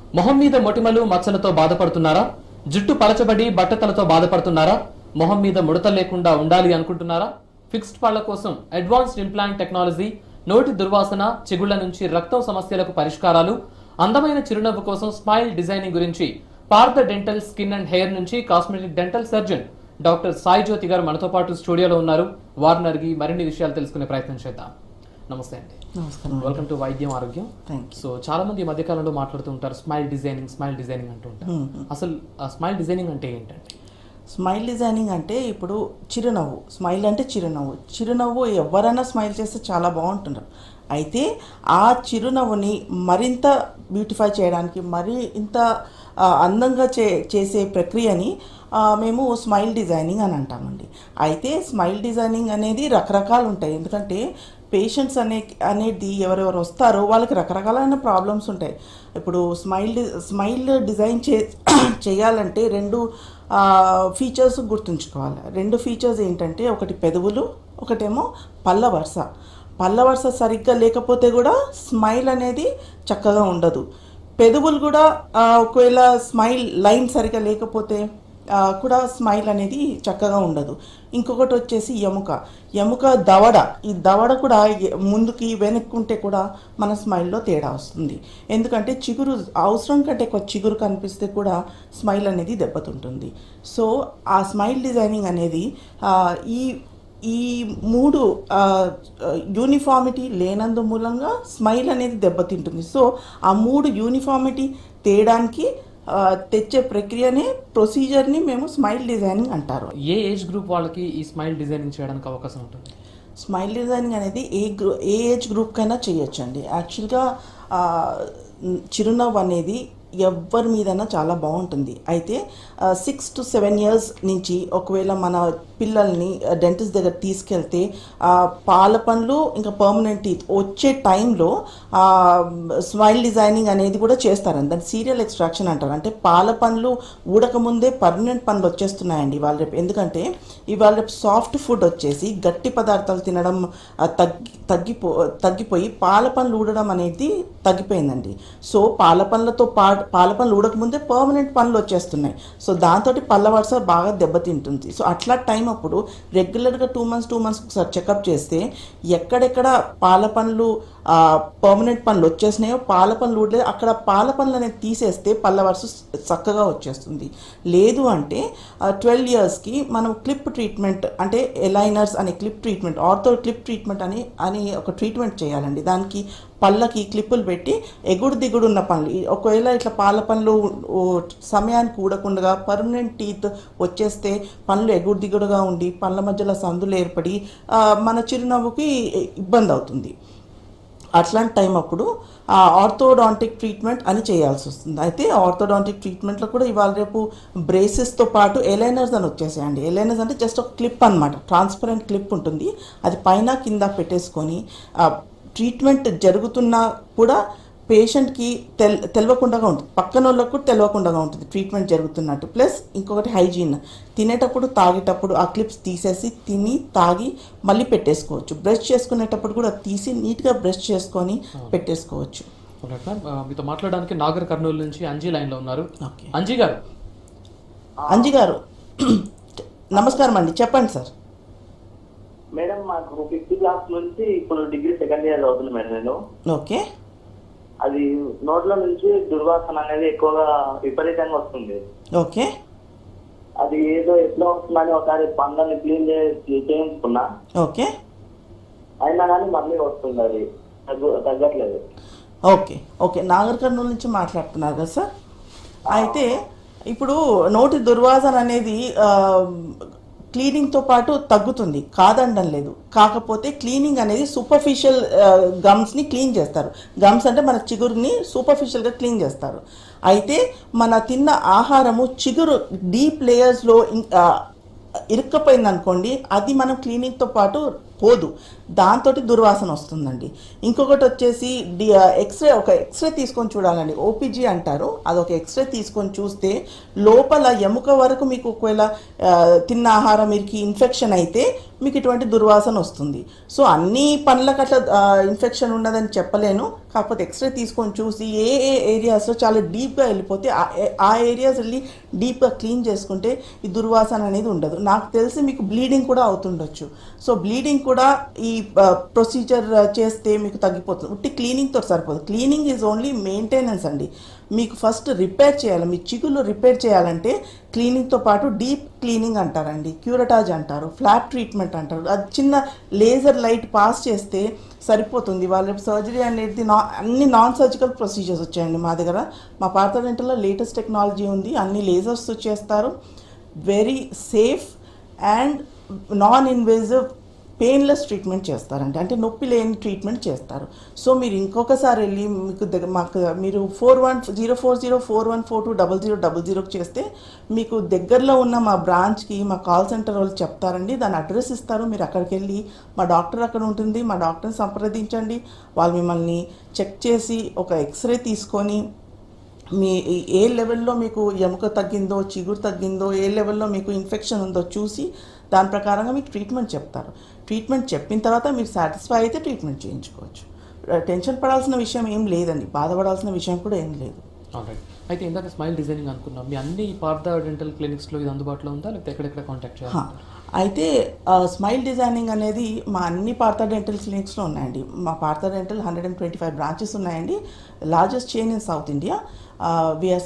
మొహం మీద మొటిమలు మచ్చలతో బాధపడుతున్నారా జుట్టు పలచబడి బట్టతలతో బాధపడుతున్నారా మొహం మీద ముడత లేకుండా ఉండాలి అనుకుంటున్నారా ఫిక్స్డ్ పళ్ల కోసం అడ్వాన్స్డ్ ఇంప్లాంట్ టెక్నాలజీ నోటి దుర్వాసన చిగుళ్ల నుంచి రక్తం సమస్యలకు పరిష్కారాలు అందమైన చిరునవ్వు కోసం స్మైల్ డిజైనింగ్ గురించి Partha dental skin and hair నుంచి cosmetic dental surgeon doctor Sai Jyothi garu మనతో పాటు స్టూడియోలో ఉన్నారు వారిని అడిగి మరిన్ని విషయాలు తెలుసుకునే ప్రయత్నం చేద్దాం నమస్తే అండి నమస్కారం వెల్కమ్ టు వైద్యం ఆరోగ్యం థ్యాంక్ సో చాలా మంది ఈ మధ్య కాలంలో మాట్లాడుతూ ఉంటారు స్మైల్ డిజైనింగ్ స్మైల్ డిజైనింగ్ అంటూ ఉంటారు అసలు ఆ స్మైల్ డిజైనింగ్ అంటే ఏంటండి స్మైల్ డిజైనింగ్ అంటే ఇప్పుడు చిరునవ్వు స్మైల్ అంటే చిరునవ్వు చిరునవ్వు ఎవరైనా స్మైల్ చేస్తే చాలా బాగుంటున్నారు అయితే ఆ చిరునవ్వుని మరింత బ్యూటిఫై చేయడానికి మరి ఇంత ఆ, అందంగా చే చేసే ప్రక్రియని ఆ, మేము స్మైల్ డిజైనింగ్ అని అంటామండి అయితే స్మైల్ డిజైనింగ్ అనేది రకరకాలు ఉంటాయి ఎందుకంటే పేషెంట్స్ అనే అనేది ఎవరెవరు వస్తారో వాళ్ళకి రకరకాలైన ప్రాబ్లమ్స్ ఉంటాయి ఇప్పుడు స్మైల్ డి- స్మైల్ డిజైన్ చే చేయాలంటే రెండు ఫీచర్స్ గుర్తుంచుకోవాలి రెండు ఫీచర్స్ ఏంటంటే ఒకటి పెదవులు ఒకటేమో పళ్ళ వరుస పళ్ళ వరుస సరిగ్గా లేకపోతే కూడా స్మైల్ అనేది చక్కగా ఉండదు పెదవులు కూడా ఆ, ఒకవేళ స్మైల్ లైన్ సరిగ్గా లేకపోతే ఆ, కూడా స్మైల్ అనేది చక్కగా ఉండదు ఇంకొకటి వచ్చేసి ఎముక ఎముక దవడ ఈ దవడ కూడా ఎ- ముందుకి వెనక్కుంటే కూడా మన స్మైల్లో తేడా వస్తుంది ఎందుకంటే చిగురు అవసరం కంటే ఎక్కువ చిగురు కనిపిస్తే కూడా స్మైల్ అనేది దెబ్బతింటుంది సో ఆ స్మైల్ డిజైనింగ్ అనేది ఆ, ఈ ఈ మూడు యూనిఫామిటీ లేనందు మూలంగా స్మైల్ అనేది దెబ్బతింటుంది సో ఆ మూడు యూనిఫామిటీ తేయడానికి ఆ, తెచ్చే ప్రక్రియనే ప్రొసీజర్ని మేము స్మైల్ డిజైనింగ్ అంటారు ఏ ఏజ్ గ్రూప్ వాళ్ళకి ఈ స్మైల్ డిజైనింగ్ చేయడానికి అవకాశం ఉంటుంది స్మైల్ డిజైనింగ్ అనేది ఏ గ్రూ ఏ ఏజ్ గ్రూప్కైనా చేయొచ్చండి యాక్చువల్గా ఆ, చిరునవ్వు అనేది ఎవరి మీదైనా చాలా బాగుంటుంది అయితే సిక్స్ టు సెవెన్ ఇయర్స్ నుంచి ఒకవేళ మన పిల్లల్ని డెంటిస్ట్ దగ్గర తీసుకెళ్తే ఆ, పాల పండ్లు ఇంకా పర్మనెంట్ టీత్ వచ్చే టైంలో స్మైల్ డిజైనింగ్ అనేది కూడా చేస్తారండి దాన్ని సీరియల్ ఎక్స్ట్రాక్షన్ అంటారు అంటే పాల పండ్లు ఊడకముందే పర్మనెంట్ పండ్లు వచ్చేస్తున్నాయండి ఇవాళ రేపు ఎందుకంటే ఇవాళ రేపు సాఫ్ట్ ఫుడ్ వచ్చేసి గట్టి పదార్థాలు తినడం ఆ, తగ్గి తగ్గిపో తగ్గిపోయి పాల పండ్లు ఊడడం అనేది తగ్గిపోయిందండి సో పాల పండ్లతో పా పాల పండ్లు ఊడకముందే పర్మనెంట్ పండ్లు వచ్చేస్తున్నాయి సో దాంతో పళ్ళ వరుస బాగా దెబ్బతింటుంది సో అట్లా టైం అప్పుడు రెగ్యులర్గా టూ మంత్స్ టూ మంత్స్ ఒకసారి చెకప్ చేస్తే ఎక్కడెక్కడ పాల పండ్లు పర్మనెంట్ పండ్లు వచ్చేసినాయో పాల పండ్లు ఊడలేదు అక్కడ పాల పండ్లు అనేది తీసేస్తే పళ్ళ వరుస చక్కగా వచ్చేస్తుంది లేదు అంటే ట్వెల్వ్ ఇయర్స్కి మనం క్లిప్ ట్రీట్మెంట్ అంటే ఎలైనర్స్ అనే clip treatment ortho clip treatment అని అని ఒక ట్రీట్మెంట్ చేయాలండి దానికి పళ్ళకి క్లిప్పులు పెట్టి ఎగుడు దిగుడు ఉన్న పనులు ఈ- ఒకవేళ ఇట్లా పాల పనులు ఓ సమయానికి ఊడకుండా పర్మనెంట్ టీత్ వచ్చేస్తే పనులు ఎగుడు దిగుడుగా ఉండి పళ్ళ మధ్యలో సందులు ఏర్పడి ఆ, మన చిరునవ్వుకి ఇబ్బంది అవుతుంది అట్లాంటి టైం అప్పుడు ఆ ఆర్థోడాంటిక్ ట్రీట్మెంట్ అని చేయాల్సి వస్తుంది అయితే ఆర్థోడాంటిక్ ట్రీట్మెంట్లో కూడా ఇవాళ రేపు బ్రేసెస్తో పాటు ఎలైనర్స్ అని వచ్చేసాయండి ఎలైనర్స్ అంటే జస్ట్ ఒక క్లిప్ అన్నమాట ట్రాన్స్పరెంట్ క్లిప్ ఉంటుంది అది పైన కింద పెట్టేసుకొని ఆ ట్రీట్మెంట్ జరుగుతున్నా కూడా పేషెంట్కి తెల్ తెలియకుండా ఉంటుంది పక్కన వాళ్ళకు కూడా తెలియకుండా ఉంటుంది ట్రీట్మెంట్ జరుగుతున్నట్టు ప్లస్ ఇంకొకటి హైజీన్ తినేటప్పుడు తాగేటప్పుడు ఆ క్లిప్స్ తీసేసి తిని తాగి మళ్ళీ పెట్టేసుకోవచ్చు బ్రష్ చేసుకునేటప్పుడు కూడా తీసి నీట్గా బ్రష్ చేసుకొని పెట్టేసుకోవచ్చు Alright, ma'am. ఆ, మీతో మాట్లాడడానికి నాగర్ కర్నూలు నుంచి అంజీ లైన్ లో ఉన్నారు ఓకే అంజీ గారు అంజి గారు నమస్కారం అండి చెప్పండి సార్ మేడం మాకు ఫిఫ్త్ క్లాస్ నుంచి ఇప్పుడు డిగ్రీ సెకండ్ ఇయర్ చదువుతుంది మేడం నేను ఓకే అది నోట్ల నుంచి దుర్వాసన అనేది ఎక్కువగా విపరీతంగా వస్తుంది ఓకే అది ఏదో ఎట్లా వస్తుందని ఒకసారి పండ్లని క్లీన్ చేయించుకున్నా ఓకే అయినా కానీ మళ్ళీ వస్తుంది అది తగ్గు తగ్గట్లేదు ఓకే ఓకే నాగర్ కర్నూలు నుంచి మాట్లాడుతున్నారు కదా సార్ అయితే ఇప్పుడు నోటి దుర్వాసన అనేది ఆ, క్లీనింగ్తో పాటు తగ్గుతుంది కాదనడం లేదు కాకపోతే క్లీనింగ్ అనేది సూపర్ఫిషియల్ గమ్స్ని క్లీన్ చేస్తారు గమ్స్ అంటే మన చిగురుని సూపర్ఫిషియల్గా క్లీన్ చేస్తారు అయితే మన తిన్న ఆహారము చిగురు డీప్ లేయర్స్లో ఇరుక్కపోయింది అనుకోండి అది మనం క్లీనింగ్తో పాటు పోదు దాంతో దుర్వాసన వస్తుందండి ఇంకొకటి వచ్చేసి డి ఎక్స్రే ఒక ఎక్స్రే తీసుకొని చూడాలండి ఓపీజీ అంటారు అదొక ఎక్స్రే తీసుకొని చూస్తే లోపల ఎముక వరకు మీకు ఒకవేళ ఆ, తిన్న ఆహారం మీకు ఇన్ఫెక్షన్ అయితే మీకు ఇటువంటి దుర్వాసన వస్తుంది సో అన్ని పనులకు అట్లా ఇన్ఫెక్షన్ ఉన్నదని చెప్పలేను కాకపోతే ఎక్స్రే తీసుకొని చూసి ఏ ఏ ఏరియాస్లో చాలా డీప్గా వెళ్ళిపోతే ఆ- ఆ ఏరియాస్ వెళ్ళి డీప్గా క్లీన్ చేసుకుంటే ఈ దుర్వాసన అనేది ఉండదు నాకు తెలిసి మీకు బ్లీడింగ్ కూడా అవుతుండొచ్చు సో బ్లీడింగ్ కూడా ఈ ప్రొసీజర్ చేస్తే మీకు తగ్గిపోతుంది ఉట్టి క్లీనింగ్తో సరిపోదు క్లీనింగ్ ఈజ్ ఓన్లీ మెయింటెనెన్స్ అండి మీకు ఫస్ట్ రిపేర్ చేయాలి మీ చిగుళ్ళు రిపేర్ చేయాలంటే క్లీనింగ్తో పాటు డీప్ క్లీనింగ్ అంటారండి క్యూరటాజ్ అంటారు ఫ్లాప్ ట్రీట్మెంట్ అంటారు అది చిన్న లేజర్ లైట్ పాస్ చేస్తే సరిపోతుంది వాళ్ళ సర్జరీ అనేది నా అన్ని నాన్ సర్జికల్ ప్రొసీజర్స్ వచ్చాయండి మా దగ్గర మా పాత డెంటల్లో లేటెస్ట్ టెక్నాలజీ ఉంది అన్ని లేజర్స్ చేస్తారు very safe and non invasive painless treatment చేస్తారండి అంటే నొప్పి లేని ట్రీట్మెంట్ చేస్తారు సో మీరు ఇంకొకసారి వెళ్ళి మీకు దగ్గర మాకు మీరు four one zero four zero four one four two double zero double జీరోకి చేస్తే మీకు దగ్గరలో ఉన్న మా బ్రాంచ్కి మా కాల్ సెంటర్ వాళ్ళు చెప్తారండి దాని అడ్రస్ ఇస్తారు మీరు అక్కడికి వెళ్ళి మా డాక్టర్ అక్కడ ఉంటుంది మా డాక్టర్ని సంప్రదించండి వాళ్ళు మిమ్మల్ని చెక్ చేసి ఒక ఎక్స్రే తీసుకొని మీ ఏ లెవెల్లో మీకు ఎముక తగ్గిందో చిగురు తగ్గిందో ఏ లెవెల్లో మీకు ఇన్ఫెక్షన్ ఉందో చూసి దాని ప్రకారంగా మీకు ట్రీట్మెంట్ చెప్తారు ట్రీట్మెంట్ చెప్పిన తర్వాత మీరు సాటిస్ఫై అయితే ట్రీట్మెంట్ చేయించుకోవచ్చు టెన్షన్ పడాల్సిన విషయం ఏం లేదండి బాధపడాల్సిన విషయం కూడా ఏం లేదు ఆల్రైట్ అయితే ఇందాక స్మైల్ డిజైనింగ్ అనుకున్నాం మీ అన్ని పార్థ డెంటల్ క్లినిక్స్లో ఇది అందుబాటులో ఉందా లేకపోతే ఎక్కడెక్కడ కాంటాక్ట్ హా. చేయాలి అయితే ఆ, స్మైల్ డిజైనింగ్ అనేది మా అన్ని పార్థ డెంటల్ క్లినిక్స్లో ఉన్నాయండి మా Partha dental hundred and twenty five branches ఉన్నాయండి largest chain in south India we are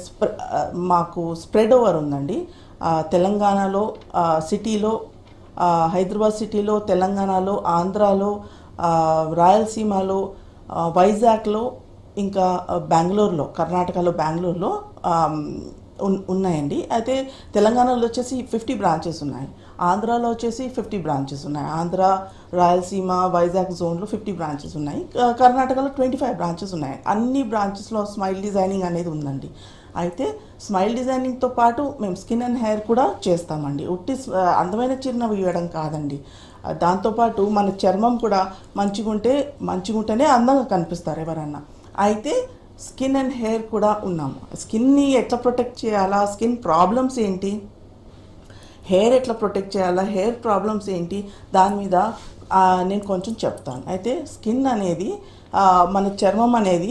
మాకు స్ప్రెడ్ ఓవర్ ఉందండి ఆ, తెలంగాణలో ఆ, సిటీలో ఆ, హైదరాబాద్ సిటీలో తెలంగాణలో ఆంధ్రాలో ఆ, రాయలసీమలో ఆ, వైజాగ్లో ఇంకా ఆ, బెంగళూరులో కర్ణాటకలో బెంగళూరులో ఆమ్, ఉన్- ఉన్నాయండి అయితే తెలంగాణలో వచ్చేసి ఫిఫ్టీ బ్రాంచెస్ ఉన్నాయి ఆంధ్రాలో వచ్చేసి ఫిఫ్టీ బ్రాంచెస్ ఉన్నాయి ఆంధ్ర రాయలసీమ వైజాగ్ జోన్లో ఫిఫ్టీ బ్రాంచెస్ ఉన్నాయి క- కర్ణాటకలో ట్వంటీ ఫైవ్ బ్రాంచెస్ ఉన్నాయి అన్ని బ్రాంచెస్లో స్మైల్ డిజైనింగ్ అనేది ఉందండి అయితే స్మైల్ డిజైనింగ్తో పాటు మేము స్కిన్ అండ్ హెయిర్ కూడా చేస్తామండి ఉట్టి స్- అందమైన చిరునవ్వు ఇవ్వడం కాదండి ఆ, దాంతోపాటు మన చర్మం కూడా మంచిగుంటే మంచిగుంటేనే అందంగా కనిపిస్తారు ఎవరన్నా అయితే స్కిన్ అండ్ హెయిర్ కూడా ఉన్నాము స్కిన్ని ఎట్లా ప్రొటెక్ట్ చేయాలా స్కిన్ ప్రాబ్లమ్స్ ఏంటి హెయిర్ ఎట్లా ప్రొటెక్ట్ చేయాలా హెయిర్ ప్రాబ్లమ్స్ ఏంటి దాని మీద ఆ, నేను కొంచెం చెప్తాను అయితే స్కిన్ అనేది ఆ, మన చర్మం అనేది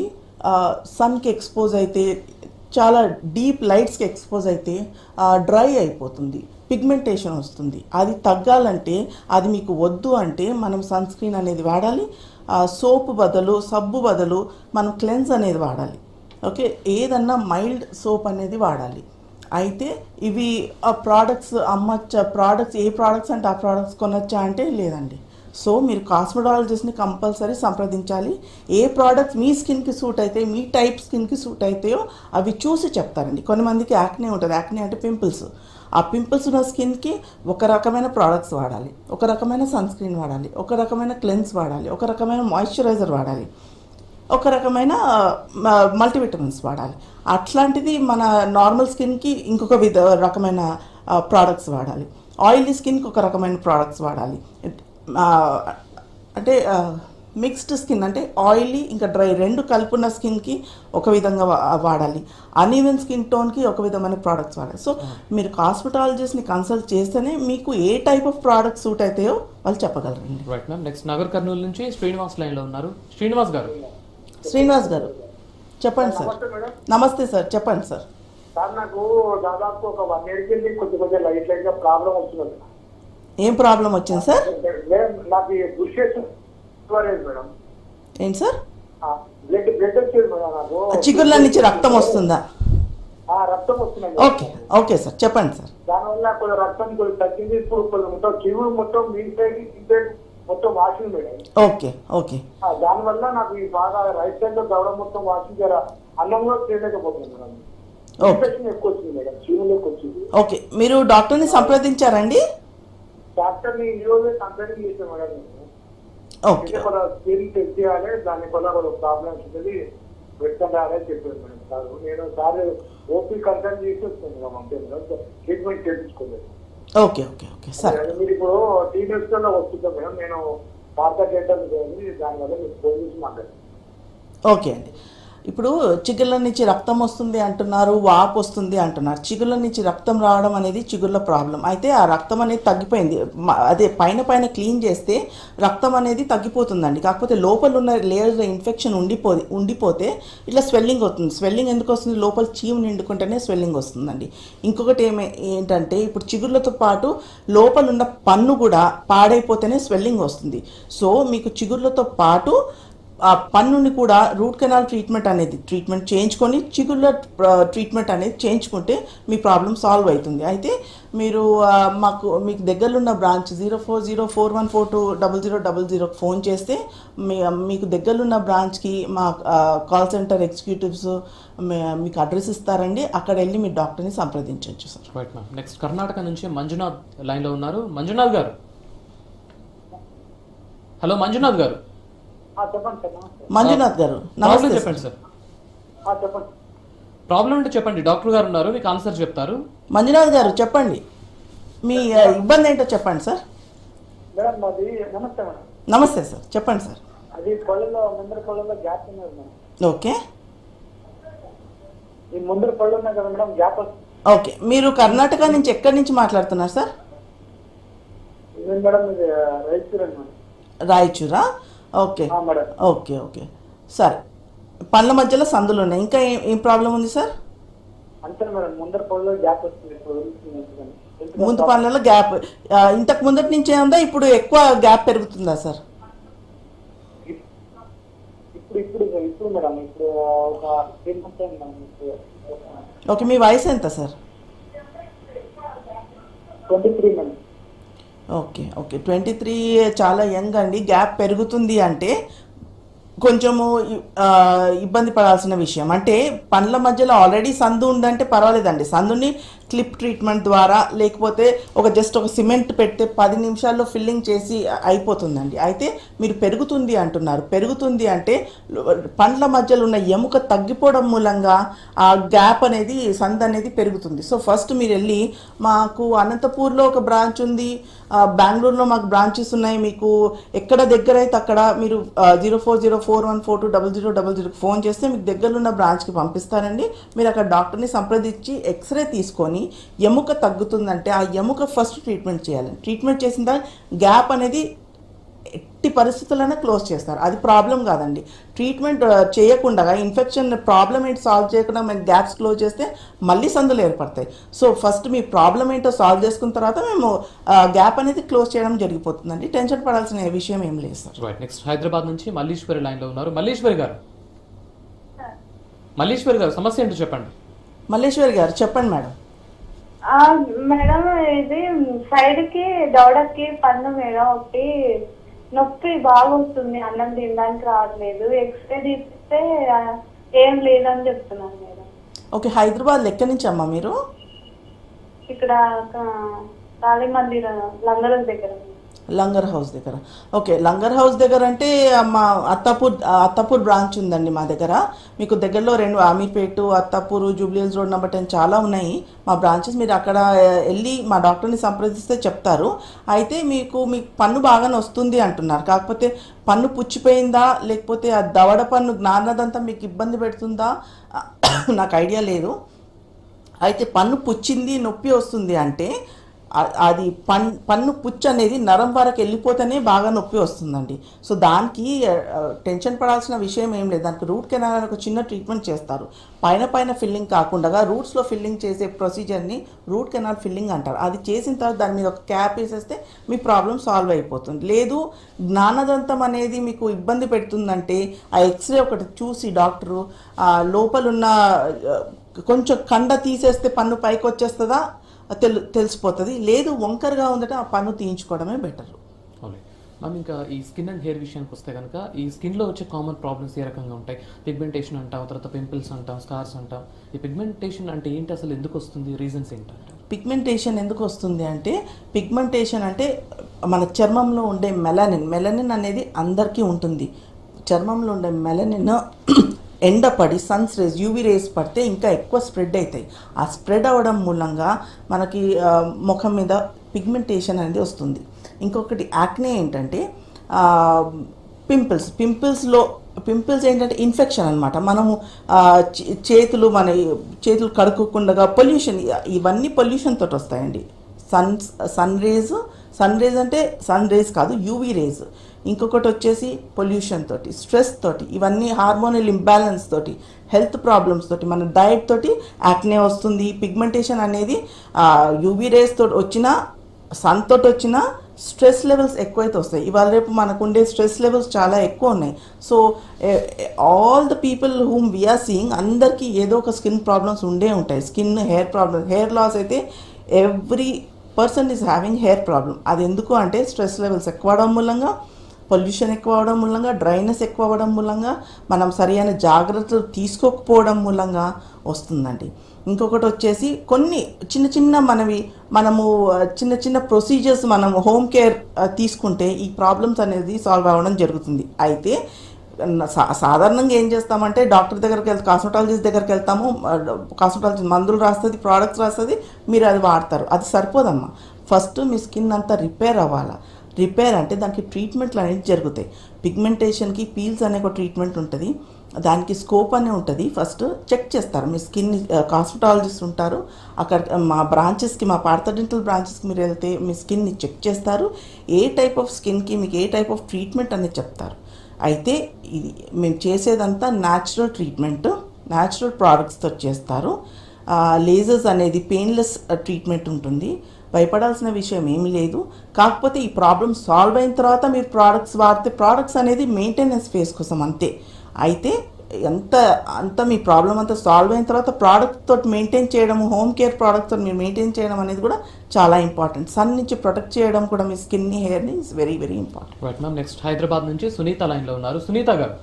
సన్కి ఎక్స్పోజ్ అయితే చాలా డీప్ లైట్స్కి ఎక్స్పోజ్ అయితే డ్రై అయిపోతుంది పిగ్మెంటేషన్ వస్తుంది అది తగ్గాలంటే అది మీకు వద్దు అంటే మనం సన్ స్క్రీన్ అనేది వాడాలి సోప్ బదులు సబ్బు బదులు మనం క్లెన్స్ అనేది వాడాలి ఓకే ఏదన్నా మైల్డ్ సోప్ అనేది వాడాలి అయితే ఇవి ఆ ప్రోడక్ట్స్ అమ్మచ్చా ప్రోడక్ట్స్ ఏ ప్రోడక్ట్స్ అంటే ఆ ప్రోడక్ట్స్ కొనొచ్చా అంటే లేదండి సో మీరు కాస్మెటాలజిస్ట్ని కంపల్సరీ సంప్రదించాలి ఏ ప్రోడక్ట్స్ మీ స్కిన్కి సూట్ అయితే మీ టైప్ స్కిన్కి సూట్ అయితాయో అవి చూసి చెప్తారండి కొంతమందికి యాక్నే ఉంటుంది యాక్నే అంటే పింపుల్స్ ఆ పింపుల్స్ ఉన్న స్కిన్కి ఒక రకమైన ప్రోడక్ట్స్ వాడాలి ఒక రకమైన సన్ స్క్రీన్ వాడాలి ఒక రకమైన క్లెన్స్ వాడాలి ఒక రకమైన మాయిశ్చరైజర్ వాడాలి ఒక రకమైన మల్టీవిటమిన్స్ వాడాలి అట్లాంటిది మన నార్మల్ స్కిన్కి ఇంకొక విధ రకమైన ప్రోడక్ట్స్ వాడాలి ఆయిలీ స్కిన్కి ఒక రకమైన ప్రోడక్ట్స్ వాడాలి ఆ, అంటే మిక్స్డ్ స్కిన్ అంటే ఆయిలీ ఇంకా డ్రై రెండు కలుపున్న స్కిన్కి ఒక విధంగా వా- వాడాలి అన్ఈవెన్ స్కిన్ టోన్కి ఒక విధమైన ప్రోడక్ట్స్ వాడాలి సో మీరు కాస్మెటాలజిస్ట్ని కన్సల్ట్ చేస్తేనే మీకు ఏ టైప్ ఆఫ్ ప్రోడక్ట్స్ సూట్ అవుతాయో వాళ్ళు చెప్పగలరండి right ma'am next Nagar Kurnool నుంచి శ్రీనివాస్ లైన్లో ఉన్నారు శ్రీనివాస్ గారు శ్రీనివాస్ గారు చెప్పండి సార్ నమస్తే మేడం నమస్తే సార్ చెప్పండి సార్ సార్ నాకు దాదాపు ఒక వన్ ఇయర్కి వెళ్ళి కొంచెం కొంచెం లైట్ లైట్ గా ప్రాబ్లం వస్తున్నది ఏం ప్రాబ్లం వచ్చింది సార్ మేడం నాకు ఈ బుషెస్ స్టోరేజ్ మేడం ఏంటి సార్ బ్లడ్ బ్లడ్ వచ్చేది మేడం నాకు చిగుర్ల నుంచి రక్తం వస్తుందా ఆ రక్తం వస్తున్నది ఓకే ఓకే సార్ చెప్పండి సార్ దానివల్ల కొంచెం రక్తం కొంచెం తగ్గింది ఇప్పుడు కొంచెం మొత్తం చిగురు మొత్తం మీ సైడ్ ఈ సైడ్ మొత్తం వాషింగ్ మేడం ఓకే ఓకే ఆ, దానివల్ల నాకు ఈ బాగా రైట్ సైడ్ లో దవడ మొత్తం వాషింగ్ జర అన్నం కూడా చేయలేకపోతుంది మేడం ఓకే ఇన్ఫెక్షన్ ఎక్కువ వచ్చింది మేడం చీములు ఎక్కువ వచ్చింది ఓకే మీరు డాక్టర్ని సంప్రదించారండి డాక్టర్ ని ఈ రోజే కన్సల్టింగ్ చేశాను మేడం నేను ఓకే అయితే కొంత స్కిన్ టెస్ట్ చేయాలి దాని వల్ల కొంత ప్రాబ్లమ్స్ ఉంటుంది పెట్టుకుని రాలని చెప్పారు మేడం సార్ నేను సార్ ఓపీ కన్సల్ట్ చేసి వస్తాను మేడం అంతే మేడం ట్రీట్మెంట్ చేయించుకోలేదు ఓకే ఓకే ఓకే సరే అదే మీరు ఇప్పుడు టీనేజ్ లో వస్తుందా మేడం నేను పాత డేటా దానివల్ల మీకు ఫోన్ చేసి మాట్లాడాను ఓకే అండి ఇప్పుడు చిగుళ్ళ నుంచి రక్తం వస్తుంది అంటున్నారు వాపు వస్తుంది అంటున్నారు చిగుళ్ళ నుంచి రక్తం రావడం అనేది చిగుళ్ళ ప్రాబ్లం అయితే ఆ రక్తం అనేది తగ్గిపోయింది మ- అదే పైన పైన క్లీన్ చేస్తే రక్తం అనేది తగ్గిపోతుందండి కాకపోతే లోపల ఉన్న లేయర్ ఇన్ఫెక్షన్ ఉండిపో ఉండిపోతే ఇట్లా స్వెల్లింగ్ అవుతుంది స్వెల్లింగ్ ఎందుకు వస్తుంది లోపల చీము నిండుకుంటేనే స్వెల్లింగ్ వస్తుందండి ఇంకొకటి ఏమే ఏంటంటే ఇప్పుడు చిగుళ్ళతో పాటు లోపల ఉన్న పన్ను కూడా పాడైపోతేనే స్వెల్లింగ్ వస్తుంది సో మీకు చిగుళ్ళతో పాటు ఆ పన్నుని కూడా రూట్ కెనాల్ ట్రీట్మెంట్ అనేది ట్రీట్మెంట్ చేయించుకొని చిగుళ్ళ ట్రీట్మెంట్ అనేది చేయించుకుంటే మీ ప్రాబ్లం సాల్వ్ అవుతుంది అయితే మీరు ఆ, మాకు మీకు దగ్గరలో ఉన్న branch zero four zero four one four two double zero double జీరోకి ఫోన్ చేస్తే మీ మీకు దగ్గరలో ఉన్న బ్రాంచ్కి మా కాల్ సెంటర్ ఎగ్జిక్యూటివ్స్ మీకు అడ్రస్ ఇస్తారండి అక్కడ వెళ్ళి మీ డాక్టర్ని సంప్రదించవచ్చు sir right ma'am next Karnataka నుంచి మంజునాథ్ లైన్లో ఉన్నారు మంజునాథ్ గారు హలో మంజునాథ్ గారు ఆ, చెప్పండి సార్ నమస్తే మంజునాథ్ గారు ప్రాబ్లం నమస్తే సార్. చెప్పండి సార్ ఆ, చెప్పండి ప్రాబ్లం అంటే చెప్పండి డాక్టర్ గారు ఉన్నారు మీకు ఆన్సర్ చెప్తారు మంజునాథ్ గారు చెప్పండి మీ ఆ, ఇబ్బంది ఏంటో చెప్పండి సార్ మేడం మాది నమస్తే మేడం నమస్తే సార్ చెప్పండి సార్ అది పళ్ళలో ముందర పళ్ళలో గ్యాప్ ఉన్నది మేడం ఓకే ఈ ముందర పళ్ళు ఉన్నాయి కదా మేడం గ్యాప్ వస్తుంది ఓకే మీరు కర్ణాటక నుంచి ఎక్కడి నుంచి మాట్లాడుతున్నారు సార్ ఇది మేడం ఇది రైతురండి మేడం రాయచూరా ఓకే ఆ, మేడం ఓకే ఓకే సరే పళ్ళ మధ్యలో సందులు ఉన్నాయి ఇంకా ఏం ఏం ప్రాబ్లం ఉంది సార్ అంతే మేడం ముందర పళ్ళలో గ్యాప్ వస్తుంది ఇప్పుడు వదులుతుంది ఎందుకని? ఎందుకని ముందు పళ్ళలో గ్యాప్ ఆ, ఇంతకు ముందటి నుంచే ఉందా ఇప్పుడు ఎక్కువ గ్యాప్ పెరుగుతుందా సార్ ఇప్పుడు ఇప్పుడు ఇప్పుడు మేడం ఇప్పుడు ఒక త్రీ మంత్స్ అయింది మేడం ఇప్పుడు ఓకే మీ వయసు ఎంత sir twenty three madam okay okay twenty three చాలా యంగ్ అండి గ్యాప్ పెరుగుతుంది అంటే కొంచెము ఇ- ఆ, ఇబ్బంది పడాల్సిన విషయం అంటే పండ్ల మధ్యలో ఆల్రెడీ సందు ఉందంటే పర్వాలేదండి సందుని క్లిప్ ట్రీట్మెంట్ ద్వారా లేకపోతే ఒక జస్ట్ ఒక సిమెంట్ పెడితే పది నిమిషాల్లో ఫిల్లింగ్ చేసి అయిపోతుందండి అయితే మీరు పెరుగుతుంది అంటున్నారు పెరుగుతుంది అంటే పండ్ల మధ్యలో ఉన్న ఎముక తగ్గిపోవడం మూలంగా ఆ గ్యాప్ అనేది సంద్ అనేది పెరుగుతుంది సో ఫస్ట్ మీరు వెళ్ళి మాకు అనంతపూర్లో ఒక బ్రాంచ్ ఉంది ఆ, బెంగళూరులో మాకు బ్రాంచెస్ ఉన్నాయి మీకు ఎక్కడ దగ్గర అయితే అక్కడ మీరు zero four zero four one four two double zero double జీరోకి ఫోన్ చేస్తే మీకు దగ్గరలో ఉన్న బ్రాంచ్కి పంపిస్తారండి మీరు అక్కడ డాక్టర్ని సంప్రదించి ఎక్స్రే తీసుకొని ఎముక తగ్గుతుందంటే ఆ ఎముక ఫస్ట్ ట్రీట్మెంట్ చేయాలి ట్రీట్మెంట్ చేసిన తర్వాత గ్యాప్ అనేది ఎట్టి పరిస్థితుల్లోనే క్లోజ్ చేస్తారు అది ప్రాబ్లం కాదండి ట్రీట్మెంట్ ఆ, చేయకుండా ఇన్ఫెక్షన్ ప్రాబ్లం ఏంటి సాల్వ్ చేయకుండా మేము గ్యాప్స్ క్లోజ్ చేస్తే మళ్ళీ సందులు ఏర్పడతాయి సో ఫస్ట్ మీ ప్రాబ్లం ఏంటో సాల్వ్ చేసుకున్న తర్వాత మేము గ్యాప్ అనేది క్లోజ్ చేయడం జరిగిపోతుందండి టెన్షన్ పడాల్సిన విషయం ఏం లేదు సార్ రైట్ నెక్స్ట్ హైదరాబాద్ నుంచి మల్లీశ్వరి లైన్లో ఉన్నారు మల్లీశ్వరి గారు మల్లీశ్వరి గారు సమస్య ఏంటో చెప్పండి మల్లేశ్వరి గారు చెప్పండి మేడం ఆ, మేడం ఇది సైడ్ కి దవడకి పన్ను మేడం ఒకటి నొప్పి బాగా వస్తుంది అన్నం తినడానికి రావట్లేదు ఎక్స్రే తీస్తే ఆ, ఏం లేదని చెప్తున్నాను మేడం ఓకే హైదరాబాద్ ఎక్కడి నుంచి అమ్మా మీరు ఇక్కడ కా- కాళీ మందిర్ లంగరం దగ్గర లంగర్ హౌస్ దగ్గర ఓకే లంగర్ హౌస్ దగ్గర అంటే మా అత్తాపూర్ అత్తాపూర్ బ్రాంచ్ ఉందండి మా దగ్గర మీకు దగ్గరలో రెండు Ameerpet Attapur Jubilee Hills road number ten చాలా ఉన్నాయి మా బ్రాంచెస్ మీరు అక్కడ ఆ, వెళ్ళి మా డాక్టర్ని సంప్రదిస్తే చెప్తారు అయితే మీకు మీకు పన్ను బాగానే వస్తుంది అంటున్నారు కాకపోతే పన్ను పుచ్చిపోయిందా లేకపోతే ఆ దవడ పన్ను జ్ఞానదంతా మీకు ఇబ్బంది పెడుతుందా నాకు ఐడియా లేదు అయితే పన్ను పుచ్చింది నొప్పి వస్తుంది అంటే అ- అది పన్ పన్ను పుచ్చు అనేది నరం వరకు వెళ్ళిపోతేనే బాగా నొప్పి వస్తుందండి సో దానికి ఆ, టెన్షన్ పడాల్సిన విషయం ఏం లేదు దానికి రూట్ కెనాల్ అని ఒక చిన్న ట్రీట్మెంట్ చేస్తారు పైన పైన ఫిల్లింగ్ కాకుండా రూట్స్లో ఫిల్లింగ్ చేసే ప్రొసీజర్ని రూట్ కెనాల్ ఫిల్లింగ్ అంటారు అది చేసిన తర్వాత దాని మీద ఒక క్యాప్ వేసేస్తే మీ ప్రాబ్లం సాల్వ్ అయిపోతుంది లేదు జ్ఞానదంతం అనేది మీకు ఇబ్బంది పెడుతుందంటే ఆ ఎక్స్రే ఒకటి చూసి డాక్టరు ఆ లోపలున్న ఆ, కొంచెం కండ తీసేస్తే పన్ను పైకి వచ్చేస్తుందా తెలు తెలిసిపోతుంది లేదు వంకరగా ఉందంటే ఆ పన్ను తీయించుకోవడమే బెటర్ ఓకే మ్యామ్ ఇంకా ఈ స్కిన్ అండ్ హెయిర్ విషయానికి వస్తే కనుక ఈ స్కిన్లో వచ్చే కామన్ ప్రాబ్లమ్స్ ఏ రకంగా ఉంటాయి పిగ్మెంటేషన్ అంటాం తర్వాత పింపుల్స్ అంటాం స్కార్స్ అంటాం ఈ పిగ్మెంటేషన్ అంటే ఏంటి అసలు ఎందుకు వస్తుంది రీజన్స్ ఏంటంటే పిగ్మెంటేషన్ ఎందుకు వస్తుంది అంటే పిగ్మెంటేషన్ అంటే మన చర్మంలో ఉండే మెలనిన్ మెలనిన్ అనేది అందరికీ ఉంటుంది చర్మంలో ఉండే మెలనిన్ ఎండపడి సన్స్ రేస్ యూవీ రేస్ పడితే ఇంకా ఎక్కువ స్ప్రెడ్ అవుతాయి ఆ స్ప్రెడ్ అవ్వడం మూలంగా మనకి ఆ, ముఖం మీద పిగ్మెంటేషన్ అనేది వస్తుంది ఇంకొకటి యాక్నే ఏంటంటే ఆ, పింపుల్స్ పింపుల్స్లో పింపుల్స్ ఏంటంటే ఇన్ఫెక్షన్ అనమాట మనము ఆ, చే- చేతులు మన చేతులు కడుక్కోకుండా పొల్యూషన్ ఇవన్నీ పొల్యూషన్ తోటి వస్తాయండి sun sun rays sun rays అంటే సన్ రేస్ కాదు యూవీ రేస్ ఇంకొకటి వచ్చేసి పొల్యూషన్ తోటి స్ట్రెస్ తోటి ఇవన్నీ హార్మోనల్ ఇంబ్యాలెన్స్ తోటి హెల్త్ ప్రాబ్లమ్స్ తోటి మన డయట్ తోటి యాక్నే వస్తుంది పిగ్మెంటేషన్ అనేది యూవీ రేస్ తోటి వచ్చిన సన్ తోటి వచ్చిన స్ట్రెస్ లెవెల్స్ ఎక్కువైతే వస్తాయి ఇవాళ రేపు మనకు ఉండే స్ట్రెస్ లెవెల్స్ చాలా ఎక్కువ ఉన్నాయి so all the people whom we are seeing అందరికీ ఏదో ఒక స్కిన్ ప్రాబ్లమ్స్ ఉండే ఉంటాయి skin hair problem hair loss అయితే every person is having hair problem అది ఎందుకు అంటే స్ట్రెస్ లెవెల్స్ ఎక్కువ అవడం మూలంగా పొల్యూషన్ ఎక్కువ అవడం మూలంగా డ్రైనెస్ ఎక్కువ అవ్వడం మూలంగా మనం సరైన జాగ్రత్తలు తీసుకోకపోవడం మూలంగా వస్తుందండి ఇంకొకటి వచ్చేసి కొన్ని చిన్న చిన్న మనవి మనము ఆ, చిన్న చిన్న ప్రొసీజర్స్ మనం హోమ్ కేర్ తీసుకుంటే ఈ ప్రాబ్లమ్స్ అనేది సాల్వ్ అవ్వడం జరుగుతుంది అయితే సా- సాధారణంగా ఏం చేస్తామంటే డాక్టర్ దగ్గరికి వెళ్తే కాస్మెటాలజిస్ట్ దగ్గరికి వెళ్తాము కాస్మెటాలజిస్ట్ మందులు రాస్తుంది ప్రోడక్ట్స్ రాస్తుంది మీరు అది వాడతారు అది సరిపోదమ్మా ఫస్ట్ మీ స్కిన్ అంతా రిపేర్ అవ్వాలా రిపేర్ అంటే దానికి ట్రీట్మెంట్లు అనేవి జరుగుతాయి పిగ్మెంటేషన్కి పీల్స్ అనే ఒక ట్రీట్మెంట్ ఉంటుంది దానికి స్కోప్ అనే ఉంటుంది ఫస్ట్ చెక్ చేస్తారు మీ స్కిన్ కాస్మెటాలజిస్ట్ ఉంటారు అక్కడ మా బ్రాంచెస్కి మా పార్థడెంటల్ బ్రాంచెస్కి మీరు వెళ్తే మీ స్కిన్ని చెక్ చేస్తారు ఏ టైప్ ఆఫ్ స్కిన్కి మీకు ఏ టైప్ ఆఫ్ ట్రీట్మెంట్ అనేది చెప్తారు అయితే ఇది మేము చేసేదంతా న్యాచురల్ ట్రీట్మెంట్ న్యాచురల్ ప్రోడక్ట్స్తో చేస్తారు లేజర్స్ అనేది పెయిన్లెస్ ట్రీట్మెంట్ ఉంటుంది భయపడాల్సిన విషయం ఏమీ లేదు కాకపోతే ఈ ప్రాబ్లమ్ సాల్వ్ అయిన తర్వాత మీరు ప్రోడక్ట్స్ వాడితే ప్రోడక్ట్స్ అనేది మెయింటెనెన్స్ ఫేస్ కోసం అంతే అయితే ఎంత అంత మీ ప్రాబ్లం అంతా సాల్వ్ అయిన తర్వాత ప్రోడక్ట్ తోటి మెయింటైన్ చేయడం హోమ్ కేర్ ప్రోడక్ట్ తోటి మీరు మెయింటైన్ చేయడం అనేది కూడా చాలా ఇంపార్టెంట్ సన్ నుంచి ప్రొటెక్ట్ చేయడం కూడా మీ స్కిన్ని హెయిర్ని is very very important right ma'am next Hyderabad నుంచి సునీత లైన్ లో ఉన్నారు Sunitha garu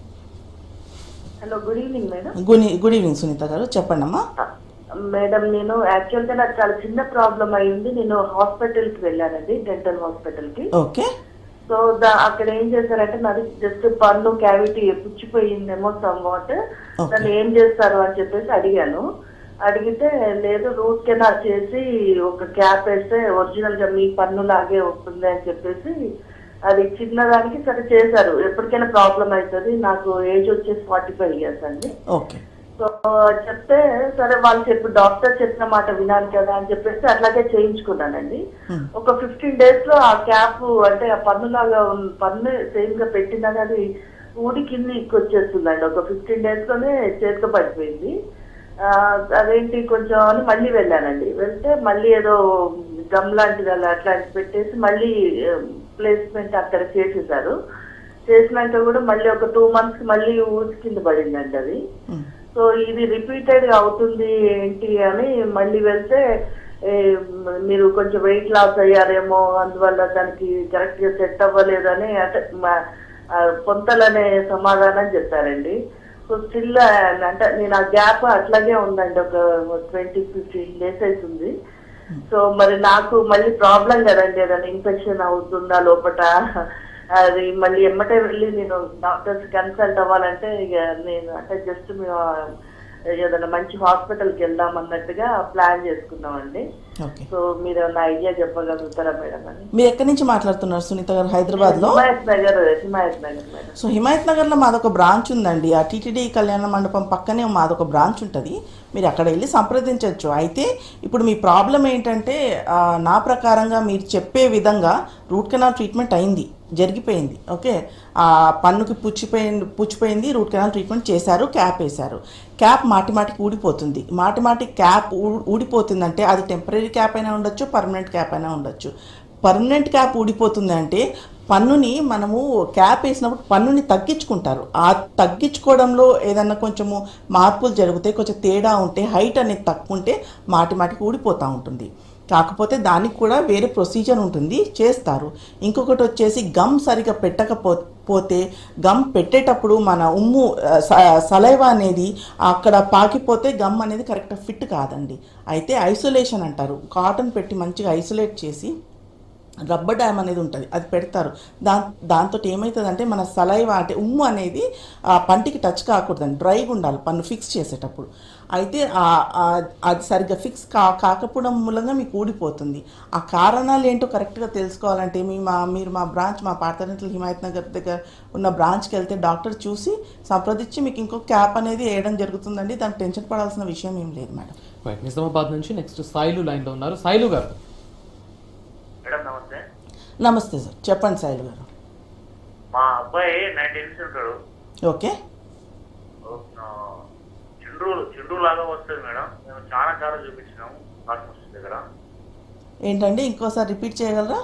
hello good evening madam good good evening Sunitha garu చెప్పండి అమ్మా మేడం నేను యాక్చువల్ గా నాకు చాలా చిన్న ప్రాబ్లం అయింది నేను హాస్పిటల్ కి వెళ్ళానండి డెంటల్ హాస్పిటల్ కి ఓకే సో దా- అక్కడ ఏం చేశారంటే నాది జస్ట్ పన్ను క్యావిటీ పుచ్చిపోయిందేమో సమ్ వాట్ Okay. దాన్ని ఏం చేస్తారు అని చెప్పేసి అడిగాను అడిగితే లేదు రూట్ కెనాల్ చేసి ఒక క్యాప్ వేస్తే ఒరిజినల్ గా మీ పన్ను లాగే వస్తుంది అని చెప్పేసి అది చిన్నదానికి సరే చేశారు ఎప్పటికైనా ప్రాబ్లం అవుతుంది నాకు ఏజ్ వచ్చేసి ఫార్టీ ఫైవ్ ఇయర్స్ అండి ఓకే సో చెప్తే సరే వాళ్ళు చెప్పు డాక్టర్ చెప్పిన మాట వినాలి కదా అని చెప్పేసి అట్లాగే చేయించుకున్నానండి Hmm. ఒక ఫిఫ్టీన్ డేస్ లో ఆ క్యాప్ అంటే ఆ పన్నులాగా ఉన్న పన్ను సేమ్ గా పెట్టిందని అది ఊడి కిందికి వచ్చేస్తుందండి ఒక ఫిఫ్టీన్ డేస్ లోనే చేతికి పడిపోయింది ఆ, అదేంటి కొంచెం అని మళ్ళీ వెళ్ళానండి వెళ్తే మళ్ళీ ఏదో గమ్ లాంటిది అలా అట్లాంటిది పెట్టేసి మళ్ళీ ప్లేస్మెంట్ అక్కడ చేసేసారు చేసినాక కూడా మళ్ళీ ఒక టూ మంత్స్ కి మళ్ళీ ఊసి కింద పడిందండి అది Hmm. సో ఇది రిపీటెడ్ గా అవుతుంది ఏంటి అని మళ్ళీ వెళ్తే ఏ, మ- మీరు కొంచెం వెయిట్ లాస్ అయ్యారేమో అందువల్ల దానికి కరెక్ట్ గా సెట్ అవ్వలేదని అంటే మ- ఆ, పొంతలనే సమాధానం చెప్పారండి సో స్టిల్ అంటే నేను ఆ గ్యాప్ అట్లాగే ఉందండి ఒక ట్వంటీ ఫిఫ్టీన్ డేస్ అవుతుంది సో మరి నాకు మళ్ళీ ప్రాబ్లం కదండి ఏదైనా ఇన్ఫెక్షన్ అవుతుందా లోపట అది మళ్ళీ ఎమ్మటే వెళ్ళి నేను డాక్టర్స్ కన్సల్ట్ అవ్వాలంటే ఇక నేను అంటే జస్ట్ మేము ఏదైనా మంచి హాస్పిటల్కి వెళ్దాం అన్నట్టుగా ప్లాన్ చేసుకున్నామండి ఓకే సో మీరు ఏమైనా ఐడియా చెప్పగలుగుతారా మేడం అని మీరు ఎక్కడి నుంచి మాట్లాడుతున్నారు సునీత గారు హైదరాబాద్లో హిమాయత్ నగర్ హిమాయత్ నగర్ మేడం సో హిమాయత్ నగర్లో మాదొక బ్రాంచ్ ఉందండి ఆ టీటీడీ కళ్యాణ మండపం పక్కనే మాదొక బ్రాంచ్ ఉంటుంది మీరు అక్కడ వెళ్ళి సంప్రదించవచ్చు అయితే ఇప్పుడు మీ ప్రాబ్లం ఏంటంటే ఆ, నా ప్రకారంగా మీరు చెప్పే విధంగా రూట్ కెనాల్ ట్రీట్మెంట్ అయింది జరిగిపోయింది ఓకే ఆ పన్నుకి పుచ్చిపోయింది పుచ్చిపోయింది రూట్ కెనాల్ ట్రీట్మెంట్ చేశారు క్యాప్ వేశారు క్యాప్ మాటి మాటికి ఊడిపోతుంది మాటి మాటికి క్యాప్ ఊ- ఊడిపోతుందంటే అది టెంపరీ క్యాప్ అయినా ఉండొచ్చు పర్మనెంట్ క్యాప్ అయినా ఉండొచ్చు పర్మనెంట్ క్యాప్ ఊడిపోతుంది అంటే పన్నుని మనము క్యాప్ వేసినప్పుడు పన్నుని తగ్గించుకుంటారు ఆ తగ్గించుకోవడంలో ఏదన్నా కొంచెము మార్పులు జరుగుతాయి కొంచెం తేడా ఉంటే హైట్ అనేది తక్కువ ఉంటే మాటి మాటికి ఊడిపోతూ ఉంటుంది కాకపోతే దానికి కూడా వేరే ప్రొసీజర్ ఉంటుంది చేస్తారు ఇంకొకటి వచ్చేసి గమ్ సరిగా పెట్టకపో పోతే గమ్ పెట్టేటప్పుడు మన ఉమ్ము సలైవా అనేది అక్కడ పాకిపోతే గమ్ అనేది కరెక్ట్గా ఫిట్ కాదండి అయితే ఐసోలేషన్ అంటారు కాటన్ పెట్టి మంచిగా ఐసోలేట్ చేసి రబ్బర్ డ్యామ్ అనేది ఉంటుంది అది పెడతారు దా దాంతో ఏమవుతుందంటే మన సలైవ అంటే ఉమ్ము అనేది ఆ పంటికి టచ్ కాకూడదండి డ్రైగా ఉండాలి పన్ను ఫిక్స్ చేసేటప్పుడు అయితే ఆ- ఆ- అది సరిగ్గా ఫిక్స్ కా కాకపోవడం మూలంగా మీకు ఊడిపోతుంది ఆ కారణాలు ఏంటో కరెక్ట్గా తెలుసుకోవాలంటే మీ మా మీరు మా బ్రాంచ్ మా పార్థనట్లు హిమాయత్ నగర్ దగ్గర ఉన్న బ్రాంచ్కి వెళ్తే డాక్టర్ చూసి సంప్రదించి మీకు ఇంకో క్యాప్ అనేది వేయడం జరుగుతుందండి దానికి టెన్షన్ పడాల్సిన విషయం ఏం లేదు మేడం రైట్ నిజామాబాద్ నుంచి నెక్స్ట్ సాయిలు లైన్లో ఉన్నారు సాయిలు గారు మేడం నమస్తే నమస్తే సార్ చెప్పండి సాయిల్ గారు మా అబ్బాయి నైన్టీ ఇయర్స్ ఉంటాడు ఓకే ఆ, చిండ్రు చిండ్రు లాగా వస్తుంది మేడం మేము చాలా చాలా చూపించినాము హాస్పిటల్ దగ్గర ఏంటండి ఇంకోసారి రిపీట్ చేయగలరా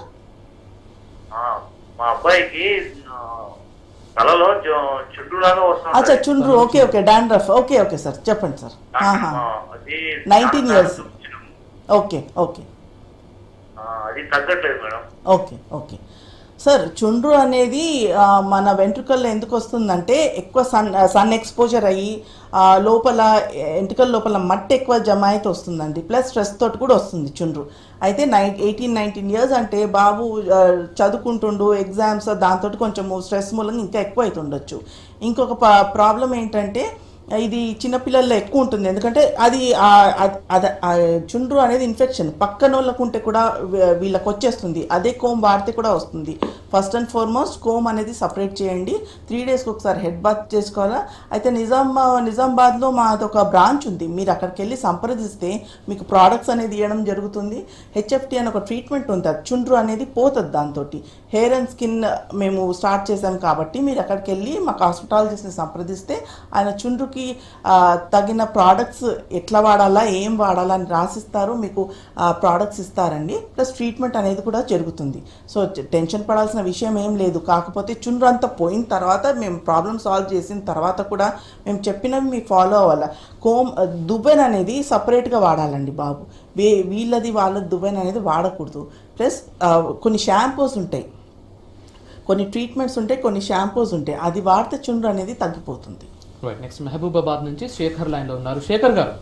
ఆ, మా అబ్బాయికి ఆ, తలలో జో- చుండ్రు లాగా అచ్చా వస్తుంది చుండ్రు okay okay dandruff okay okay sir చెప్పండి సార్ ఆహా. అది 19 చాలా years. చూపించినాము. ఓకే ఓకే ఆ, అది తగ్గట్లేదు మేడం ఓకే ఓకే సార్ చుండ్రు అనేది ఆ, మన వెంట్రుకల్లో ఎందుకు వస్తుందంటే ఎక్కువ సన్ సన్ ఎక్స్పోజర్ అయ్యి ఆ, లోపల వెంట్రుకల లోపల మట్టి ఎక్కువ జమ అయితే వస్తుందండి ప్లస్ స్ట్రెస్ తోటి కూడా వస్తుంది చుండ్రు అయితే నై ఎయిటీన్ నైన్టీన్ ఇయర్స్ అంటే బాబు ఆ, చదువుకుంటుండు ఎగ్జామ్స్ దాంతో కొంచెం స్ట్రెస్ మూలంగా ఇంకా ఎక్కువ అవుతుండొచ్చు ఇంకొక ప్రాబ్లం ఏంటంటే ఇది చిన్నపిల్లల్లో ఎక్కువ ఉంటుంది ఎందుకంటే అది ఆ- అద్- అద- ఆ చుండ్రు అనేది ఇన్ఫెక్షన్ పక్కన వాళ్ళకు ఉంటే కూడా వీ- వీళ్ళకి వచ్చేస్తుంది అదే కోమ్ వాడితే కూడా వస్తుంది ఫస్ట్ అండ్ ఫార్మోస్ట్ కోమ్ అనేది సపరేట్ చేయండి త్రీ డేస్కి ఒకసారి హెడ్ బాత్ చేసుకోవాలా అయితే నిజాం నిజామాబాద్లో మాది ఒక బ్రాంచ్ ఉంది మీరు అక్కడికి వెళ్ళి సంప్రదిస్తే మీకు ప్రోడక్ట్స్ అనేది ఇవ్వడం జరుగుతుంది హెచ్ఎఫ్టీ అని ఒక ట్రీట్మెంట్ ఉంటుంది చుండ్రు అనేది పోతుంది దాంతో హెయిర్ అండ్ స్కిన్ మేము స్టార్ట్ చేసాం కాబట్టి మీరు అక్కడికి వెళ్ళి మాకు హాస్పిటాలజిస్ట్ని సంప్రదిస్తే ఆయన చుండ్రుకి ఆ, తగిన ప్రోడక్ట్స్ ఎట్లా వాడాలా ఏం వాడాలా అని రాసిస్తారు మీకు ప్రోడక్ట్స్ ఇస్తారండి ప్లస్ ట్రీట్మెంట్ అనేది కూడా జరుగుతుంది సో టె- టెన్షన్ పడాల్సిన విషయం ఏం లేదు కాకపోతే చుండ్రు అంతా పోయిన తర్వాత మేము ప్రాబ్లమ్ సాల్వ్ చేసిన తర్వాత కూడా మేము చెప్పినవి మీ ఫాలో అవ్వాలి కోమ్ దువ్వెన అనేది సపరేట్గా వాడాలండి బాబు వే వీళ్ళది వాళ్ళది దువ్వెన అనేది వాడకూడదు ప్లస్ కొన్ని షాంపూస్ ఉంటాయి కొన్ని ట్రీట్మెంట్స్ ఉంటాయి కొన్ని షాంపూస్ ఉంటాయి అది వాడితే చుండ్రు అనేది తగ్గిపోతుంది రైట్ నెక్స్ట్ మహబూబాబాద్ నుంచి శేఖర్ లైన్లో ఉన్నారు శేఖర్ గారు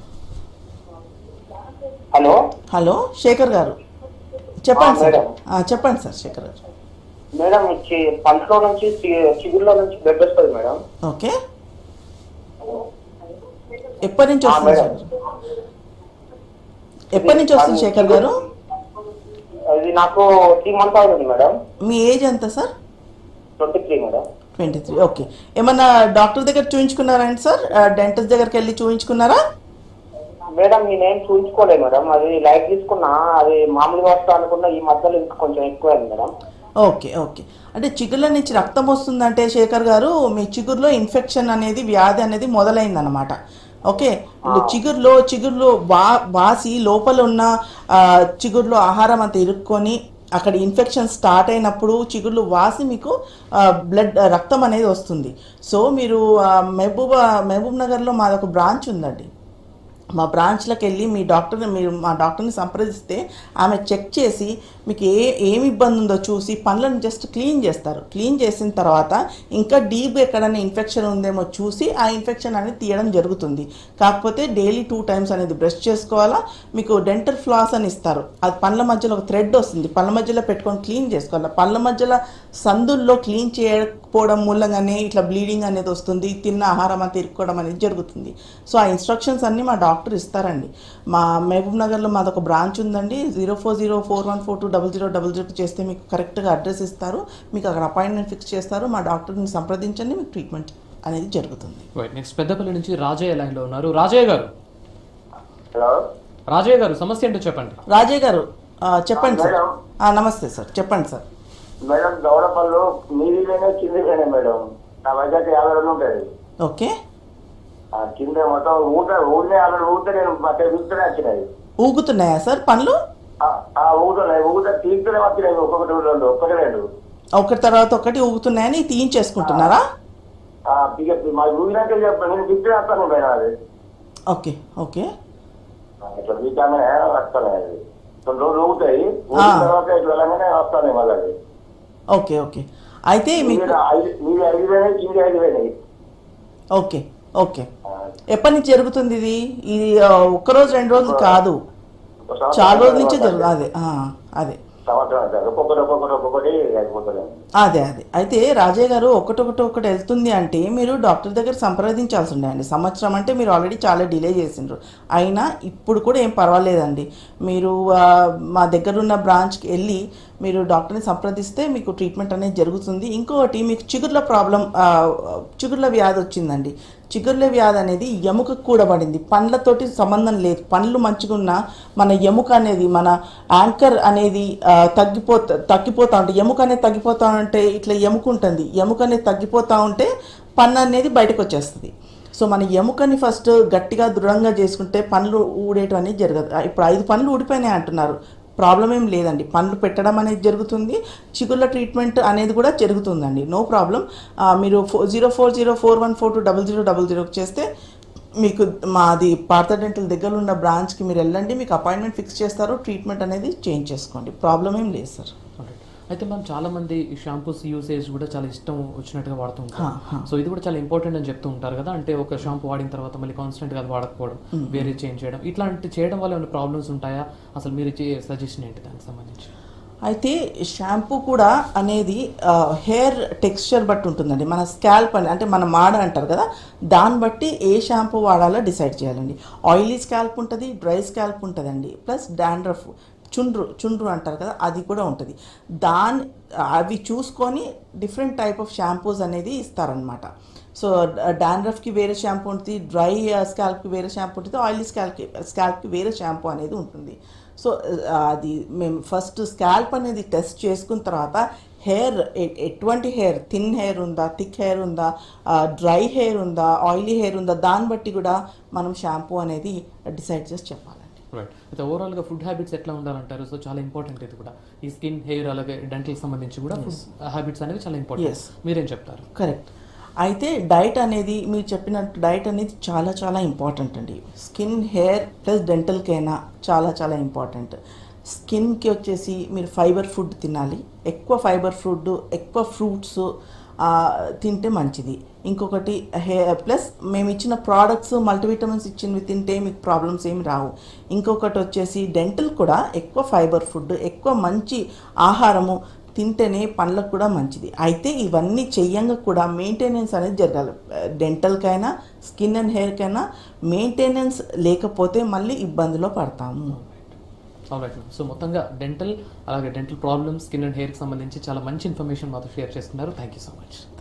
హలో హలో శేఖర్ గారు చెప్పండి ఆ, సార్ మేడం. ఆ, చెప్పండి సార్ శేఖర్ గారు మేడం చి- పంటలో నుంచి చి- చిగురులో నుంచి బ్లడ్ వస్తుంది మేడం ఓకే ఎప్పటి నుంచి ఆ, వస్తుంది మేడం. శేఖర్ ఎప్పటి నుంచి వస్తుంది శేఖర్ గారు అది నాకు త్రీ మంత్ అవుతుంది మేడం మీ ఏజ్ ఎంత sir twenty three madam twenty three okay ఏమన్నా డాక్టర్ దగ్గర చూపించుకున్నారా అండి సార్ డెంటిస్ట్ దగ్గరికి వెళ్ళి చూపించుకున్నారా మేడం నేనేం చూపించుకోలేదు మేడం అది లైట్ తీసుకున్నా అది మామూలుగా వస్తా అనుకున్నా ఈ మధ్యలో ఇంకా కొంచెం ఎక్కువైంది మేడం ఓకే ఓకే అంటే చిగుర్ల నుంచి రక్తం వస్తుందంటే శేఖర్ గారు మీ చిగురులో ఇన్ఫెక్షన్ అనేది వ్యాధి అనేది మొదలైందనమాట ఓకే ఇప్పుడు చిగురులో చిగురులో వా వాసి లోపల ఉన్న ఆ, చిగురులో ఆహారం అంతా ఇరుక్కొని అక్కడ ఇన్ఫెక్షన్ స్టార్ట్ అయినప్పుడు చిగుర్లు వాసి మీకు బ్లడ్ రక్తం అనేది వస్తుంది సో మీరు ఆ, మహబూబా మహబూబ్ నగర్లో మాదొక బ్రాంచ్ ఉందండి మా బ్రాంచ్లకు వెళ్ళి మీ డాక్టర్ని మీరు మా డాక్టర్ని సంప్రదిస్తే ఆమె చెక్ చేసి మీకు ఏ ఏమి ఇబ్బంది ఉందో చూసి పనులను జస్ట్ క్లీన్ చేస్తారు క్లీన్ చేసిన తర్వాత ఇంకా డీప్ ఎక్కడైనా ఇన్ఫెక్షన్ ఉందేమో చూసి ఆ ఇన్ఫెక్షన్ అనేది తీయడం జరుగుతుంది కాకపోతే డైలీ టూ టైమ్స్ అనేది బ్రష్ చేసుకోవాలా మీకు డెంటల్ ఫ్లాస్ అని ఇస్తారు అది పళ్ళ మధ్యలో ఒక థ్రెడ్ వస్తుంది పళ్ళ మధ్యలో పెట్టుకొని క్లీన్ చేసుకోవాలి పళ్ళ మధ్యలో సందుల్లో క్లీన్ చేయకపోవడం మూలంగానే ఇట్లా బ్లీడింగ్ అనేది వస్తుంది తిన్న ఆహారం అంతా ఇరుక్కోవడం అనేది జరుగుతుంది సో ఆ ఇన్స్ట్రక్షన్స్ అన్నీ మా డాక్టర్ ఇస్తారండి మా మహబూబ్ నగర్లో మాదొక బ్రాంచ్ ఉందండి zero four zero four one four two double zero double zero చేస్తే మీకు కరెక్ట్గా అడ్రస్ ఇస్తారు మీకు అక్కడ అపాయింట్మెంట్ ఫిక్స్ చేస్తారు మా డాక్టర్ని సంప్రదించండి మీకు ట్రీట్మెంట్ అనేది జరుగుతుంది రైట్ నెక్స్ట్ పెద్దపల్లి నుంచి రాజయ్య లైన్లో ఉన్నారు రాజయ్య గారు హలో రాజయ్య గారు సమస్య ఏంటో చెప్పండి రాజయ్య గారు ఆ, చెప్పండి సార్ మేడం. ఆ, నమస్తే సార్ చెప్పండి సార్ మేడం దౌడపల్లు మీదిలోనే కిందిలోనే మేడం నా వయసు యాభై రెండు ఉంటుంది ఓకే ఆ కింద మొత్తం ఊట ఊరినే యాభై ఊరితే నేను అక్కడ చూస్తూనే వచ్చినాయి ఊగుతున్నాయా సార్ పనులు ఆ- ఆ ఊగుతున్నాయి ఊగుత తీస్తూనే వచ్చినాయి ఒక్కొక్కటి రెండు ఒక్కటి రెండు ఒకటి తర్వాత ఒకటి ఊగుతున్నాయని తీయించేసుకుంటున్నారా ఆ, ఇక మా ఊరినాక చెప్పాను నేను తిప్పి వస్తాను మేడం అది ఓకే ఓకే ఆ, ఇట్లా వీకాగానే వస్తాను అది కొన్ని రోజులు ఊగుతాయి ఊగిన ఆ. తర్వాత ఇట్లా వెళ్ళగానే వస్తాను మళ్ళీ అది ఓకే ఓకే అయితే మీకు మీది ఐదు మీది ఐదు వేనాయి కింది ఐదు వేనాయి ఓకే ఓకే ఎప్పటి నుంచి జరుగుతుంది ఇది ఇది ఆ, ఒక్క రోజు రెండు రోజులు కాదు చాలా రోజుల నుంచే జరుగుతుంది అదే ఆ, అదే సంవత్సరం సార్ ఒక్కొక్కటి ఒక్కొక్కటి ఒక్కొక్కటి అయిపోతుంది అదే అదే అయితే రాజయ్య గారు ఒకటొకటి ఒకటి వెళ్తుంది అంటే మీరు డాక్టర్ దగ్గర సంప్రదించాల్సి ఉండే అండి సంవత్సరం అంటే మీరు ఆల్రెడీ చాలా డిలే చేసిండ్రు అయినా ఇప్పుడు కూడా ఏం పర్వాలేదండి మీరు ఆ, మా దగ్గర ఉన్న బ్రాంచ్కి వెళ్ళి మీరు డాక్టర్ని సంప్రదిస్తే మీకు ట్రీట్మెంట్ అనేది జరుగుతుంది ఇంకొకటి మీకు చిగుర్ల ప్రాబ్లం ఆ, చిగుర్ల వ్యాధి వచ్చిందండి చిగుర్ల వ్యాధి అనేది ఎముకకు కూడబడింది పండ్లతోటి సంబంధం లేదు పండ్లు మంచిగా ఉన్నా మన ఎముక అనేది మన యాంకర్ అనేది ఆ, తగ్గిపోతా తగ్గిపోతా ఉంటే ఎముక అనేది తగ్గిపోతా ఉంటే ఇట్లా ఎముక ఉంటుంది ఎముక అనేది తగ్గిపోతా ఉంటే పన్ను అనేది బయటకు వచ్చేస్తుంది సో మన ఎముకని ఫస్ట్ గట్టిగా దృఢంగా చేసుకుంటే పనులు ఊడేయటం అనేది జరగదు ఆ, ఇప్పుడు ఐదు పనులు ఊడిపోయినాయి అంటున్నారు ప్రాబ్లం ఏం లేదండి పనులు పెట్టడం అనేది జరుగుతుంది చిగుళ్ళ ట్రీట్మెంట్ అనేది కూడా జరుగుతుందండి నో ప్రాబ్లం మీరు four zero four zero four one four two double zero double zero చేస్తే మీకు మాది పార్థ డెంటల్ దగ్గర ఉన్న బ్రాంచ్కి మీరు వెళ్ళండి మీకు అపాయింట్మెంట్ ఫిక్స్ చేస్తారు ట్రీట్మెంట్ అనేది చేంజ్ చేసుకోండి ప్రాబ్లం ఏం లేదు సార్ Alright. అయితే మనం చాలా మంది ఈ షాంపూస్ యూసేజ్ కూడా చాలా ఇష్టం వచ్చినట్టుగా వాడుతూ హా, హా. ఉంటారు సో ఇది కూడా చాలా ఇంపార్టెంట్ అని చెప్తూ ఉంటారు కదా అంటే ఒక షాంపూ వాడిన తర్వాత మళ్ళీ కాన్స్టెంట్ గా అది వాడకపోవడం వేరే చేంజ్ చేయడం ఇట్లాంటి చేయడం వల్ల ఏమైనా ప్రాబ్లమ్స్ ఉంటాయా అసలు మీరు సజెషన్ ఏంటి దానికి సంబంధించి అయితే షాంపూ కూడా అనేది హెయిర్ టెక్స్చర్ బట్టి ఉంటుందండి మన స్కాల్ప్ అని అంటే మన మాడ అంటారు కదా దాన్ని బట్టి ఏ షాంపూ వాడాలో డిసైడ్ చేయాలండి ఆయిలీ స్కాల్ప్ ఉంటుంది డ్రై స్కాల్ప్ ఉంటుందండి ప్లస్ డాండ్రఫ్ చుండ్రు చుండ్రు అంటారు కదా అది కూడా ఉంటుంది దాని అవి చూసుకొని డిఫరెంట్ టైప్ ఆఫ్ షాంపూస్ అనేది ఇస్తారనమాట సో డాండ్రఫ్కి వేరే షాంపూ ఉంటుంది డ్రై స్కాల్ప్కి వేరే షాంపూ ఉంటుంది ఆయిలీ స్కాల్ప్కి స్కాల్ప్కి వేరే షాంపూ అనేది ఉంటుంది సో ఆ, అది మేము ఫస్ట్ స్కాల్ప్ అనేది టెస్ట్ చేసుకున్న తర్వాత హెయిర్ ఎటువంటి హెయిర్ థిన్ హెయిర్ ఉందా థిక్ హెయిర్ ఉందా డ్రై హెయిర్ ఉందా ఆయిలీ హెయిర్ ఉందా దాన్ని బట్టి కూడా మనం షాంపూ అనేది డిసైడ్ చేసి చెప్పాలండి రైట్ అయితే ఓవరాల్ గా ఫుడ్ హ్యాబిట్స్ ఎట్లా ఉండాలంటారు సో చాలా ఇంపార్టెంట్ ఇది కూడా ఈ స్కిన్ హెయిర్ అలాగే డెంటల్ సంబంధించి కూడా ఫుడ్ హ్యాబిట్స్ అనేవి చాలా ఇంపార్టెంట్ Yes. మీరేం చెప్తారు కరెక్ట్ అయితే డైట్ అనేది మీరు చెప్పినట్టు డైట్ అనేది చాలా చాలా ఇంపార్టెంట్ అండి స్కిన్ హెయిర్ ప్లస్ డెంటల్కైనా చాలా చాలా ఇంపార్టెంట్ స్కిన్కి వచ్చేసి మీరు ఫైబర్ ఫుడ్ తినాలి ఎక్కువ ఫైబర్ ఫుడ్ ఎక్కువ ఫ్రూట్స్ తింటే మంచిది ఇంకొకటి హే ప్లస్ మేము ఇచ్చిన ప్రోడక్ట్స్ మల్టీవిటమిన్స్ ఇచ్చినవి తింటే మీకు ప్రాబ్లమ్స్ ఏమి రావు ఇంకొకటి వచ్చేసి డెంటల్ కూడా ఎక్కువ ఫైబర్ ఫుడ్ ఎక్కువ మంచి ఆహారము తింటేనే పళ్ళకు కూడా మంచిది అయితే ఇవన్నీ చెయ్యంగా కూడా మెయింటెనెన్స్ అనేది జరగాలి డెంటల్కైనా స్కిన్ అండ్ హెయిర్కైనా మెయింటెనెన్స్ లేకపోతే మళ్ళీ ఇబ్బందిలో పడతాము రైట్ సో మొత్తంగా డెంటల్ అలాగే డెంటల్ ప్రాబ్లమ్స్ స్కిన్ అండ్ హెయిర్కి సంబంధించి చాలా మంచి ఇన్ఫర్మేషన్ మాతో షేర్ చేస్తున్నారు థ్యాంక్ యూ సో మచ్